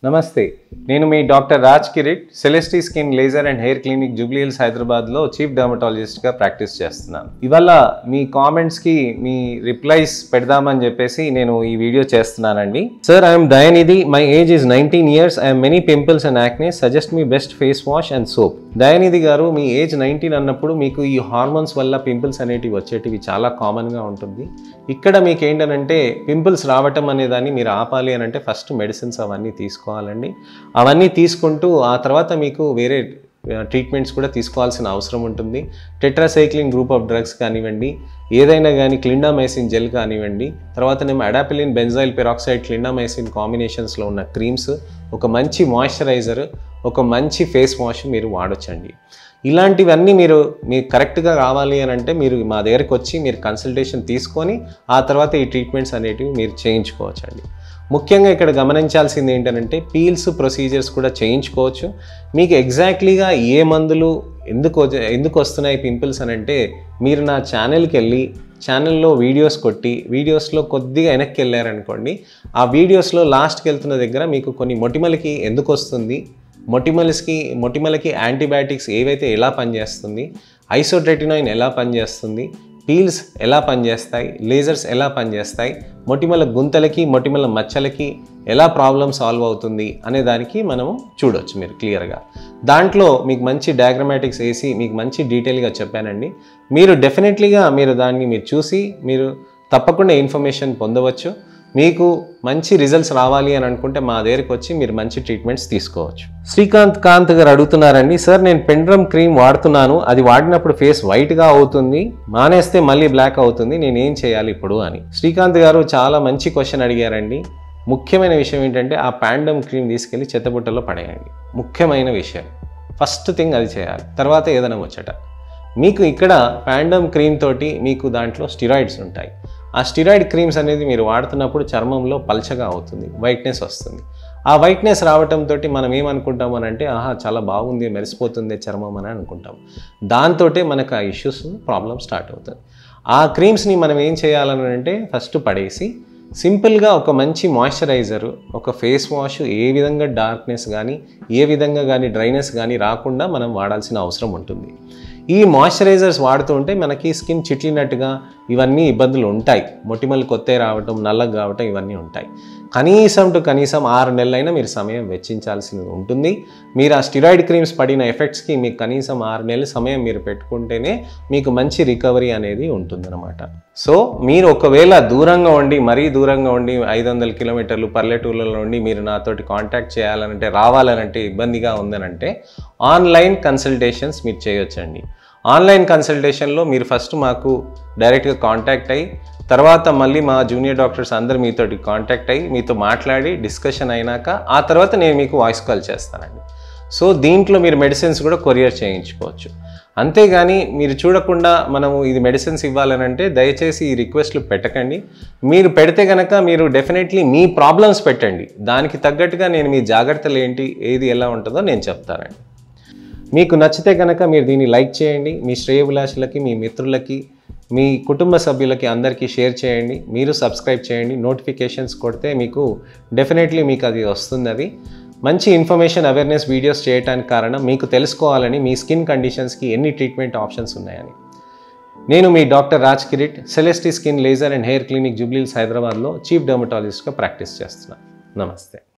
నమస్తే నేను మీ doctor Raj Kirit Celestee skin laser and hair clinic Jubilee Hills హైదరాబాద్లో చీఫ్ డర్మటాలజిస్ట్గా ప్రాక్టీస్ చేస్తున్నాను ఇవాళ మీ కామెంట్స్కి మీ రిప్లైస్ పెడదామని చెప్పేసి నేను ఈ వీడియో చేస్తున్నానండి sir I'm Dayanidhi my age is nineteen years I'm many pimples and acne suggest me best face wash and soap Dayanidhi గారు మీ ఏజ్ నైన్టీన్ అన్నప్పుడు మీకు ఈ హార్మోన్స్ వల్ల పింపుల్స్ అనేటివి వచ్చేటివి చాలా కామన్గా ఉంటుంది ఇక్కడ మీకు ఏంటనంటే పింపుల్స్ రావటం అనే దాన్ని మీరు ఆపాలి అని అంటే ఫస్ట్ మెడిసిన్స్ అవన్నీ తీసుకోవాలండి అవన్నీ తీసుకుంటూ ఆ తర్వాత మీకు వేరే ట్రీట్మెంట్స్ కూడా తీసుకోవాల్సిన అవసరం ఉంటుంది టెట్రాసైక్లిన్ గ్రూప్ ఆఫ్ డ్రగ్స్ కానివ్వండి ఏదైనా కానీ క్లిండామైసిన్ జెల్ కానివ్వండి తర్వాత నేను అడాపిలిన్ బెంజైల్ పెరాక్సైడ్ క్లిండామైసిన్ కాంబినేషన్స్లో ఉన్న క్రీమ్స్ ఒక మంచి మాయిశ్చరైజర్ ఒక మంచి ఫేస్ వాష్ మీరు వాడొచ్చండి ఇలాంటివన్నీ మీరు మీకు కరెక్ట్గా కావాలి అని అంటే మీరు మా దగ్గరికి వచ్చి మీరు కన్సల్టేషన్ తీసుకొని ఆ తర్వాత ఈ ట్రీట్మెంట్స్ అనేటివి మీరు చేయించుకోవచ్చండి ముఖ్యంగా ఇక్కడ గమనించాల్సింది ఏంటంటే పీల్స్ ప్రొసీజర్స్ కూడా చేయించుకోవచ్చు మీకు ఎగ్జాక్ట్లీగా ఏ మందులు ఎందుకు వచ్చ- ఎందుకు వస్తున్నాయి పింపుల్స్ అని అంటే మీరు నా ఛానల్కి వెళ్ళి ఛానల్లో వీడియోస్ కొట్టి వీడియోస్లో కొద్దిగా వెనక్కి వెళ్ళారనుకోండి ఆ వీడియోస్లో లాస్ట్కి వెళ్తున్న దగ్గర మీకు కొన్ని మొటిమలకి ఎందుకు వస్తుంది మొటిమల్స్కి మొటిమలకి యాంటీబయాటిక్స్ ఏవైతే ఎలా పనిచేస్తుంది ఐసోట్రెటినాయిన్ ఎలా పనిచేస్తుంది పీల్స్ ఎలా పనిచేస్తాయి లేజర్స్ ఎలా పనిచేస్తాయి మొటిమల గుంతలకి మొటిమల మచ్చలకి ఎలా ప్రాబ్లం సాల్వ్ అవుతుంది అనే దానికి మనము చూడొచ్చు మీరు క్లియర్గా దాంట్లో మీకు మంచి డయాగ్రమాటిక్స్ వేసి మీకు మంచి డీటెయిల్గా చెప్పానండి మీరు డెఫినెట్లీగా మీరు దాన్ని మీరు చూసి మీరు తప్పకుండా ఇన్ఫర్మేషన్ పొందవచ్చు మీకు మంచి రిజల్ట్స్ రావాలి అని అనుకుంటే మా దగ్గరికి వచ్చి మీరు మంచి ట్రీట్మెంట్స్ తీసుకోవచ్చు శ్రీకాంత్ కాంత్ గారు అడుగుతున్నారండి సార్ నేను పెండ్రమ్ క్రీమ్ వాడుతున్నాను అది వాడినప్పుడు ఫేస్ వైట్గా అవుతుంది మానేస్తే మళ్ళీ బ్లాక్ అవుతుంది నేను ఏం చేయాలి ఇప్పుడు అని శ్రీకాంత్ గారు చాలా మంచి క్వశ్చన్ అడిగారండి ముఖ్యమైన విషయం ఏంటంటే ఆ ప్యాండమ్ క్రీమ్ తీసుకెళ్ళి చెత్తబుట్టలో పడేయండి ముఖ్యమైన విషయం ఫస్ట్ థింగ్ అది చేయాలి తర్వాత ఏదైనా వచ్చట మీకు ఇక్కడ ప్యాండమ్ క్రీమ్ తోటి మీకు దాంట్లో స్టిరాయిడ్స్ ఉంటాయి ఆ స్టిరాయిడ్ క్రీమ్స్ అనేది మీరు వాడుతున్నప్పుడు చర్మంలో పల్చగా అవుతుంది వైట్నెస్ వస్తుంది ఆ వైట్నెస్ రావటంతో మనం ఏమనుకుంటాం అని అంటే ఆహా చాలా బాగుంది మెరిసిపోతుంది చర్మం అని అనుకుంటాం దాంతో మనకు ఆ ఇష్యూస్ ప్రాబ్లం స్టార్ట్ అవుతుంది ఆ క్రీమ్స్ని మనం ఏం చేయాలని అంటే ఫస్ట్ పడేసి సింపుల్గా ఒక మంచి మాయిశ్చరైజర్ ఒక ఫేస్ వాష్ ఏ విధంగా డార్క్నెస్ కానీ ఏ విధంగా కానీ డ్రైనెస్ కానీ రాకుండా మనం వాడాల్సిన అవసరం ఉంటుంది ఈ మాయిశ్చరైజర్స్ వాడుతూ ఉంటే మనకి స్కిన్ చిట్లినట్టుగా ఇవన్నీ ఇబ్బందులు ఉంటాయి మొటిమలు కొత్త రావటం నల్లగా కావటం ఇవన్నీ ఉంటాయి కనీసం టు కనీసం ఆరు నెలలైనా మీరు సమయం వెచ్చించాల్సి ఉంటుంది మీరు ఆ స్టిరాయిడ్ క్రీమ్స్ పడిన ఎఫెక్ట్స్కి మీకు కనీసం ఆరు నెలల సమయం మీరు పెట్టుకుంటేనే మీకు మంచి రికవరీ అనేది ఉంటుందన్నమాట సో మీరు ఒకవేళ దూరంగా ఉండి మరీ దూరంగా ఉండి ఐదు వందల కిలోమీటర్లు పల్లెటూళ్ళలో ఉండి మీరు నాతోటి కాంటాక్ట్ చేయాలనంటే రావాలనంటే ఇబ్బందిగా ఉందనంటే ఆన్లైన్ కన్సల్టేషన్స్ మీరు చేయొచ్చండి ఆన్లైన్ కన్సల్టేషన్లో మీరు ఫస్ట్ మాకు డైరెక్ట్గా కాంటాక్ట్ అయ్యి తర్వాత మళ్ళీ మా జూనియర్ డాక్టర్స్ అందరు మీతోటి కాంటాక్ట్ అయ్యి మీతో మాట్లాడి డిస్కషన్ అయినాక ఆ తర్వాత నేను మీకు వాయిస్ కాల్ చేస్తానండి సో దీంట్లో మీరు మెడిసిన్స్ కూడా కొరియర్ చేయించుకోవచ్చు అంతేగాని మీరు చూడకుండా మనము ఇది మెడిసిన్స్ ఇవ్వాలనంటే దయచేసి ఈ రిక్వెస్ట్లు పెట్టకండి మీరు పెడితే కనుక మీరు డెఫినెట్లీ మీ ప్రాబ్లమ్స్ పెట్టండి దానికి తగ్గట్టుగా నేను మీ జాగ్రత్తలు ఏంటి ఏది ఎలా ఉంటుందో నేను చెప్తానండి మీకు నచ్చితే కనుక మీరు దీన్ని లైక్ చేయండి మీ శ్రేయభిలాషులకి మీ మిత్రులకి మీ కుటుంబ సభ్యులకి అందరికీ షేర్ చేయండి మీరు సబ్స్క్రైబ్ చేయండి నోటిఫికేషన్స్ కొడితే మీకు డెఫినెట్లీ మీకు అది వస్తుంది అది మంచి ఇన్ఫర్మేషన్ అవేర్నెస్ వీడియోస్ చేయడానికి కారణం మీకు తెలుసుకోవాలని మీ స్కిన్ కండిషన్స్కి ఎన్ని ట్రీట్మెంట్ ఆప్షన్స్ ఉన్నాయని నేను మీ doctor Raj Kirit Celestee skin laser and hair clinic Jubilee Hills హైదరాబాద్లో చీఫ్ డర్మటాలజిస్ట్గా ప్రాక్టీస్ చేస్తున్నాను నమస్తే